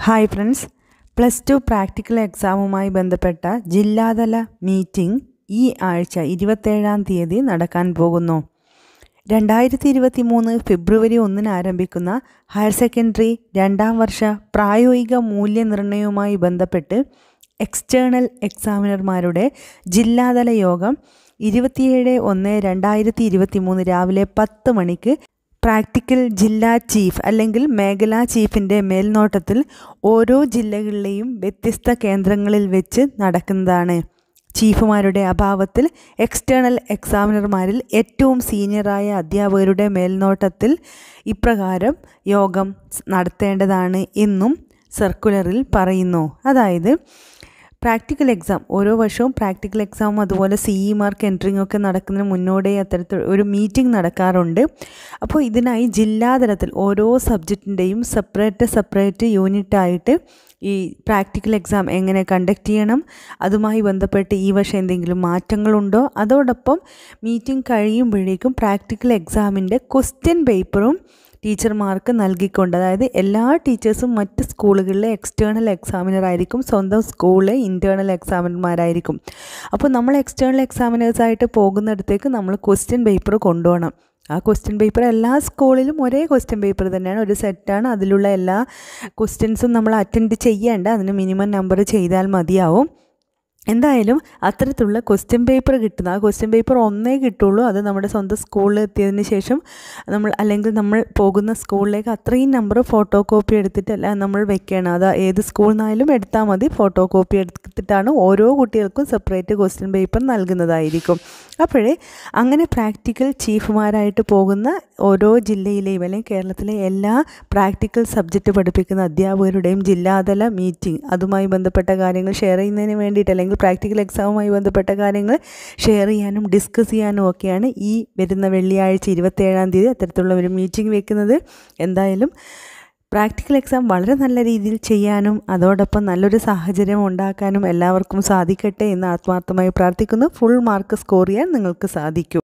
hi friends plus two practical എക്സാമുമായി ബന്ധപ്പെട്ട ജില്ലാതല മീറ്റിംഗ് ഈ ആഴ്ച ഇരുപത്തേഴാം തീയതി നടക്കാൻ പോകുന്നു രണ്ടായിരത്തി ഇരുപത്തി മൂന്ന് ഫെബ്രുവരി ഒന്നിന് ആരംഭിക്കുന്ന ഹയർ സെക്കൻഡറി രണ്ടാം വർഷ പ്രായോഗിക മൂല്യനിർണ്ണയവുമായി ബന്ധപ്പെട്ട് എക്സ്റ്റേണൽ എക്സാമിനർമാരുടെ ജില്ലാതല യോഗം ഇരുപത്തിയേഴ് ഒന്ന് രണ്ടായിരത്തി ഇരുപത്തി മൂന്ന് രാവിലെ പത്ത് മണിക്ക് പ്രാക്ടിക്കൽ ജില്ലാ ചീഫ് അല്ലെങ്കിൽ മേഖലാ ചീഫിൻ്റെ മേൽനോട്ടത്തിൽ ഓരോ ജില്ലകളിലെയും വ്യത്യസ്ത കേന്ദ്രങ്ങളിൽ വെച്ച് നടക്കുന്നതാണ് ചീഫുമാരുടെ അഭാവത്തിൽ എക്സ്റ്റേണൽ എക്സാമിനർമാരിൽ ഏറ്റവും സീനിയറായ അധ്യാപകരുടെ മേൽനോട്ടത്തിൽ ഇപ്രകാരം യോഗം നടത്തേണ്ടതാണ് എന്നും സർക്കുലറിൽ പറയുന്നു അതായത് പ്രാക്ടിക്കൽ എക്സാം ഓരോ വർഷവും പ്രാക്ടിക്കൽ എക്സാമും അതുപോലെ സി ഇ മാർക്ക് എൻട്രിങ് ഒക്കെ നടക്കുന്നതിന് മുന്നോടി അത്തരത്തിൽ ഒരു മീറ്റിംഗ് നടക്കാറുണ്ട് അപ്പോൾ ഇതിനായി ജില്ലാതലത്തിൽ ഓരോ സബ്ജക്റ്റിൻ്റെയും സെപ്പറേറ്റ് സെപ്പറേറ്റ് യൂണിറ്റായിട്ട് ഈ പ്രാക്ടിക്കൽ എക്സാം എങ്ങനെ കണ്ടക്ട് ചെയ്യണം അതുമായി ബന്ധപ്പെട്ട് ഈ വർഷം എന്തെങ്കിലും മാറ്റങ്ങളുണ്ടോ അതോടൊപ്പം മീറ്റിംഗ് കഴിയുമ്പോഴേക്കും പ്രാക്ടിക്കൽ എക്സാമിൻ്റെ ക്വസ്റ്റ്യൻ പേപ്പറും ടീച്ചർമാർക്ക് നൽകിക്കൊണ്ട് അതായത് എല്ലാ ടീച്ചേഴ്സും മറ്റ് സ്കൂളുകളിലെ എക്സ്റ്റേണൽ എക്സാമിനർ ആയിരിക്കും സ്വന്തം സ്കൂളിലെ ഇൻറ്റേർണൽ എക്സാമിനർമാരായിരിക്കും അപ്പോൾ നമ്മൾ എക്സ്റ്റേണൽ എക്സാമിനേഴ്സായിട്ട് പോകുന്നിടത്തേക്ക് നമ്മൾ ക്വസ്റ്റ്യൻ പേപ്പർ കൊണ്ടുപോകണം ആ ക്വസ്റ്റ്യൻ പേപ്പർ എല്ലാ സ്കൂളിലും ഒരേ ക്വസ്റ്റ്യൻ പേപ്പർ തന്നെയാണ് ഒരു സെറ്റാണ് അതിലുള്ള എല്ലാ ക്വസ്റ്റ്യൻസും നമ്മൾ അറ്റൻഡ് ചെയ്യേണ്ട അതിന് മിനിമം നമ്പർ ചെയ്താൽ മതിയാവും എന്തായാലും അത്തരത്തിലുള്ള ക്വസ്റ്റ്യൻ പേപ്പർ കിട്ടുന്ന ആ ക്വസ്റ്റ്യൻ പേപ്പർ ഒന്നേ കിട്ടുള്ളൂ അത് നമ്മുടെ സ്വന്തം സ്കൂളിൽ എത്തിയതിന് ശേഷം നമ്മൾ അല്ലെങ്കിൽ നമ്മൾ പോകുന്ന സ്കൂളിലേക്ക് അത്രയും നമ്പർ ഫോട്ടോ കോപ്പി എടുത്തിട്ടല്ല നമ്മൾ വെക്കണം അത് ഏത് സ്കൂളിൽ നിന്നായാലും എടുത്താൽ മതി ഫോട്ടോ കോപ്പി എടുത്തിട്ടാണ് ഓരോ കുട്ടികൾക്കും സെപ്പറേറ്റ് ക്വസ്റ്റ്യൻ പേപ്പർ നൽകുന്നതായിരിക്കും അപ്പോഴേ അങ്ങനെ പ്രാക്ടിക്കൽ ചീഫുമാരായിട്ട് പോകുന്ന ഓരോ ജില്ലയിലെയും അല്ലെങ്കിൽ കേരളത്തിലെ എല്ലാ പ്രാക്ടിക്കൽ സബ്ജക്റ്റ് പഠിപ്പിക്കുന്ന അധ്യാപകരുടെയും ജില്ലാതല മീറ്റിംഗ് അതുമായി ബന്ധപ്പെട്ട കാര്യങ്ങൾ ഷെയർ ചെയ്യുന്നതിന് വേണ്ടിയിട്ട് അല്ലെങ്കിൽ പ്രാക്ടിക്കൽ എക്സാമുമായി ബന്ധപ്പെട്ട കാര്യങ്ങൾ ഷെയർ ചെയ്യാനും ഡിസ്കസ് ചെയ്യാനും ഒക്കെയാണ് ഈ വരുന്ന വെള്ളിയാഴ്ച ഇരുപത്തേഴാം തീയതി അത്തരത്തിലുള്ള ഒരു മീറ്റിംഗ് വെക്കുന്നത് എന്തായാലും പ്രാക്ടിക്കൽ എക്സാം വളരെ നല്ല രീതിയിൽ ചെയ്യാനും അതോടൊപ്പം നല്ലൊരു സാഹചര്യം ഉണ്ടാക്കാനും എല്ലാവർക്കും സാധിക്കട്ടെ എന്ന് ആത്മാർത്ഥമായി പ്രാർത്ഥിക്കുന്നു ഫുൾ മാർക്ക് സ്കോർ ചെയ്യാൻ നിങ്ങൾക്ക് സാധിക്കും